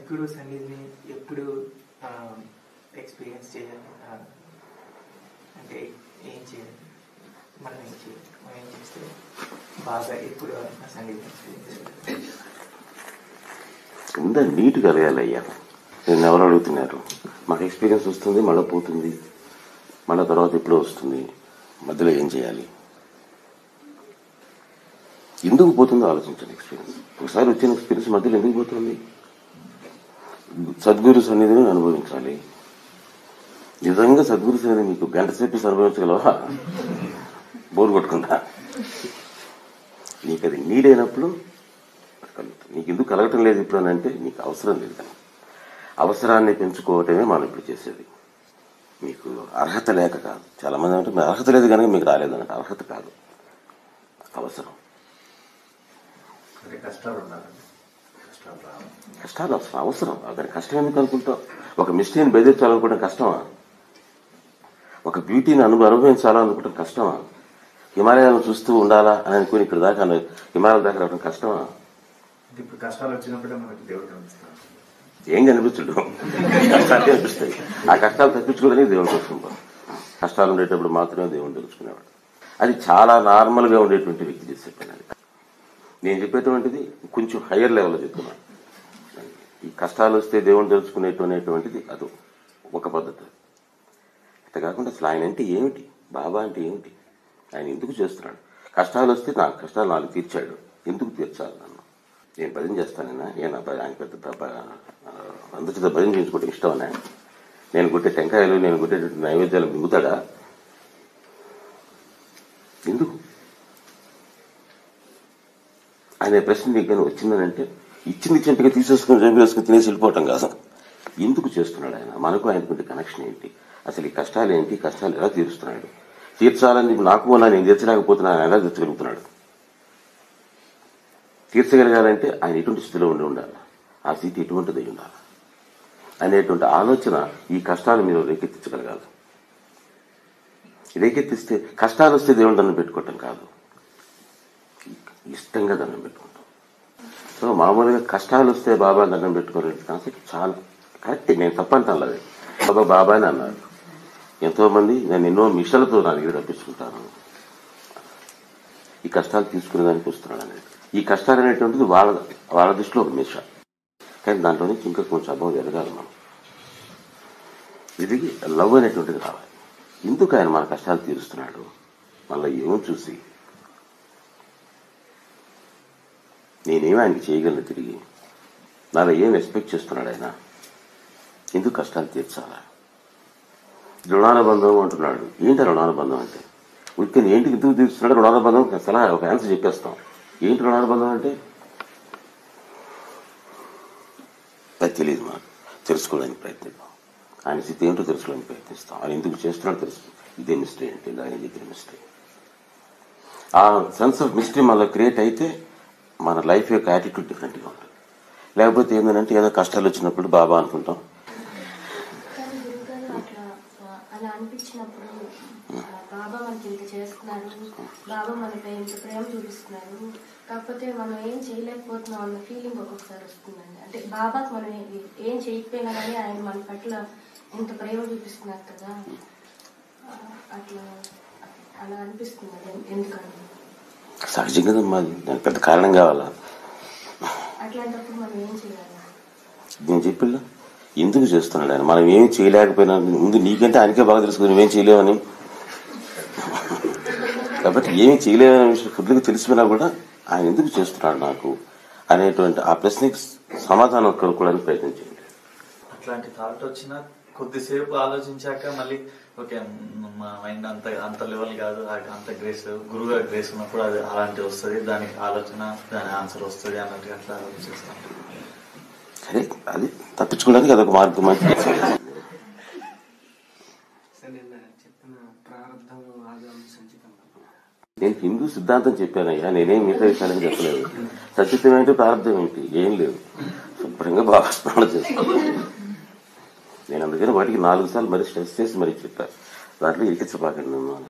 సద్గురు సన్నిధిని ఎప్పుడు ఎక్స్పీరియన్స్ చేయాలి ఆ, అంటే ఏం చేయాలి మనం ఏం చేయాలి మనం ఏం చేస్తే బాగా ఎప్పుడు ఆ సన్నిధిని ఎక్స్పీరియన్స్ చేయాలి ఉందా నీట్ కలగాలి అయ్యా నేను ఎవరు అడుగుతున్నారు మాకు ఎక్స్పీరియన్స్ వస్తుంది మళ్ళీ పోతుంది మళ్ళీ తర్వాత ఎప్పుడో వస్తుంది మధ్యలో ఏం చేయాలి ఎందుకు పోతుందో ఆలోచించండి ఎక్స్పీరియన్స్ ఒకసారి వచ్చిన ఎక్స్పీరియన్స్ మధ్యలో ఎందుకు పోతుంది సద్గురు సన్నిధిని అనుభవించాలి నిజంగా సద్గురు సన్నిధి మీకు గంట సేపు అనుభవించగలవా బోర్ కొట్టుకుంటా నీకు అది నీడైనప్పుడు కలుగుతుంది నీకు ఎందుకు కలగటం లేదు ఇప్పుడు అని అంటే నీకు అవసరం లేదు కానీ అవసరాన్ని పెంచుకోవటమే మనం ఇప్పుడు చేసేది మీకు అర్హత లేక కాదు చాలా మంది అంటే "మీ అర్హత లేదు కనుక మీకు రాలేదన్నట్టు అర్హత కాదు అవసరం అంటే కష్టాలు ఉండాలండి కష్టాలు రావాలి కష్టాలు అవసరం అవసరం అక్కడ కష్టం ఎందుకు అనుకుంటావు ఒక మిస్టేక్ని బెదిరించాలనుకోవడం కష్టమా ఒక బ్యూటీని అను అనుభవించాలనుకోవడం కష్టమా హిమాలయాలను చూస్తూ ఉండాలా అని అనుకుని ఇక్కడ దాకా అను- హిమాలయాల దాకా రావడం కష్టమా అంటే ఇప్పుడు కష్టాలు వచ్చినప్పుడే మనకి దేవుడు కనిపిస్తాడు ఏం కనిపించడు కష్టాలు కనిపిస్తాయి ఆ కష్టాలు తప్పించుకోవడానికి దేవుడు చూసుకుంటాం కష్టాలు ఉండేటప్పుడు మాత్రమే దేవుడు తెలుసుకునేవాడు అది చాలా నార్మల్ గా ఉండేటువంటి వ్యక్తి చేసే పని అది నేను చెప్పేటువంటిది కొంచెం హయ్యర్ లెవెల్లో చెప్తున్నాను ఈ కష్టాలు వస్తే దేవుని తెలుసుకునేటువంటిది అది ఒక పద్ధతి అంతే కాకుండా అసలు ఆయన అంటే ఏమిటి బాబా అంటే ఏమిటి ఆయన ఎందుకు చేస్తున్నాడు కష్టాలు వస్తే నాకు కష్టాలు నాలుగు తీర్చాడు ఎందుకు తీర్చాలి నన్ను నేను భజన చేస్తానన్నా నేను అబ్బాయి ఆయన పెద్ద పెద్ద, ఆ, అందరి చేత భజన చేయించుకోవడం ఇష్టం అని ఆయన నేను కొట్టే టెంకాయలు నేను కొట్టేటువంటి నైవేద్యాలు మిగుతాడా ఎందుకు అనే ప్రశ్న నీకు కానీ వచ్చిందనంటే ఇచ్చింది చెంపిక తీసేసుకుని జంపి వేసుకుని తినేసి వెళ్ళిపోవటం కాదు ఎందుకు చేస్తున్నాడు ఆయన మనకు ఆయనకుంటే కనెక్షన్ ఏంటి అసలు ఈ కష్టాలు ఏంటి ఈ కష్టాలు ఎలా తీరుస్తున్నాడు తీర్చాలని చెప్పి నాకు ఉన్నా నేను తీర్చలేకపోతున్నా ఆయన ఎలా తీర్చగలుగుతున్నాడు తీర్చగలగాలంటే ఆయన ఎటువంటి స్థితిలో ఉండి ఉండాలి ఆ స్థితి ఎటువంటిది అయి ఉండాలి అనేటువంటి ఆలోచన ఈ కష్టాలు మీరు రేకెత్తించగలగాలి రేకెత్తిస్తే కష్టాలు వస్తే దేవుని దండం పెట్టుకోవటం కాదు ఇష్టంగా దండం పెట్టుకుంటాం సో మామూలుగా కష్టాలు వస్తే బాబా దండం పెట్టుకోవడం కాన్సెప్ట్ చాలా కరెక్ట్ నేను తప్పంటాను అది బాబా బాబా అని అన్నారు ఎంతో మంది నేను ఎన్నో మిషన్లతో నా దగ్గర రప్పించుకుంటాను ఈ కష్టాలు తీసుకునేదానికి వస్తున్నాడు అనేది ఈ కష్టాలు అనేటువంటిది వాళ్ళ వాళ్ళ దృష్టిలో ఒక మిష కానీ దాంట్లో నుంచి ఇంకా కొంచెం అభావం ఎదగాలి మనం ఇది లవ్ అనేటువంటిది రావాలి ఎందుకు ఆయన మన కష్టాలు తీరుస్తున్నాడు మళ్ళీ ఏమో చూసి నేనేమి ఆయనకి చేయగలను తిరిగి నాలో ఏం ఎక్స్పెక్ట్ చేస్తున్నాడు ఆయన ఎందుకు కష్టాలు తీర్చాలా రుణానుబంధం అంటున్నాడు ఏంటి ఆ రుణానుబంధం అంటే ఉరికి ఏంటి ఎందుకు తీరుస్తున్నాడు రుణానుబంధం ఒక సలహా ఒక ఆన్సర్ చెప్పేస్తాం ఏంటి రుణానుబంధం అంటే అది తెలియదు మాకు తెలుసుకోవడానికి ప్రయత్నిద్దాం ఆయన స్థితి ఏంటో తెలుసుకోవడానికి ప్రయత్నిస్తాం ఆయన ఎందుకు చేస్తున్నాడో తెలుసు ఇదే మిస్టరీ అంటే ఇది ఆయన చెప్పిన మిస్టరీ ఆ సెన్స్ ఆఫ్ మిస్టరీ మనలో క్రియేట్ అయితే మన లైఫ్ యొక్క యాటిట్యూడ్ డిఫరెంట్గా ఉంటుంది లేకపోతే ఏంటంటే ఏదో కష్టాలు వచ్చినప్పుడు బాబా అనుకుంటాం కానీ గురుగారు అట్లా ఆ, అలా అనిపించినప్పుడు ఆ, బాబా మనకి ఇంత చేస్తున్నారు బాబా మనపై ఇంత ప్రేమ చూపిస్తున్నారు కాకపోతే మనం ఏం చేయలేకపోతున్నాం అన్న ఫీలింగ్ ఒక్కొక్కసారి వస్తుందండి అంటే బాబాకి మనం ఏ- ఏం చేయకపోయినా కానీ ఆయన మన పట్ల ఇంత ప్రేమ చూపిస్తున్నారు కదా ఆ, అట్లా అలా అనిపిస్తుంది అది ఎందుకంటే సహజంగా మాది దానికి పెద్ద కారణం కావాలా అట్లాంటప్పుడు మనం ఏం చేయాలి నేను చెప్పిల్లా ఎందుకు చేస్తున్నాడు ఆయన మనం ఏం చేయలేకపోయినా ముందు నీకంటే ఆయనకే బాగా తెలుసు నువ్వేం చేయలేవని కాబట్టి ఏమి చేయలేవనే విషయం ఫుడ్కి తెలిసిపోయినా కూడా ఆయన ఎందుకు చేస్తున్నాడు నాకు అనేటువంటి ఆ ప్రశ్నకి సమాధానం కనుక్కోవడానికి ప్రయత్నం చేయండి అట్లాంటి థాట్ వచ్చినా కొద్దిసేపు ఆలోచించాక మళ్ళీ ఓకే మా మైండ్ అంత అంత లెవెల్ కాదు ఆ- అంత గ్రేస్ గురువు గారి గ్రేస్ ఉన్నప్పుడు అది అలాంటి వస్తుంది దానికి ఆలోచన దాని ఆన్సర్ వస్తుంది అన్నట్టుగా అట్లా ఆలోచిస్తాం సరే అది తప్పించుకోవడానికి అదొక మార్గం మంచి సార్ నిన్న చెప్పిన ప్రారంభం ఆగం సంచితం నేను హిందూ సిద్ధాంతం చెప్పానయ్యా నేనేం మిగతా విషయాలని చెప్పలేదు సత్యత్వం ఏంటి ప్రారంభం ఏంటి ఏం లేదు శుభ్రంగా బాగా స్మరణ చేస్తాను నేను అందుకని వాటికి నాలుగు సార్లు మరి స్ట్రెస్ చేసి మరి చెప్పాను దాంట్లో ఇరికించబాకండి నన్ను అని.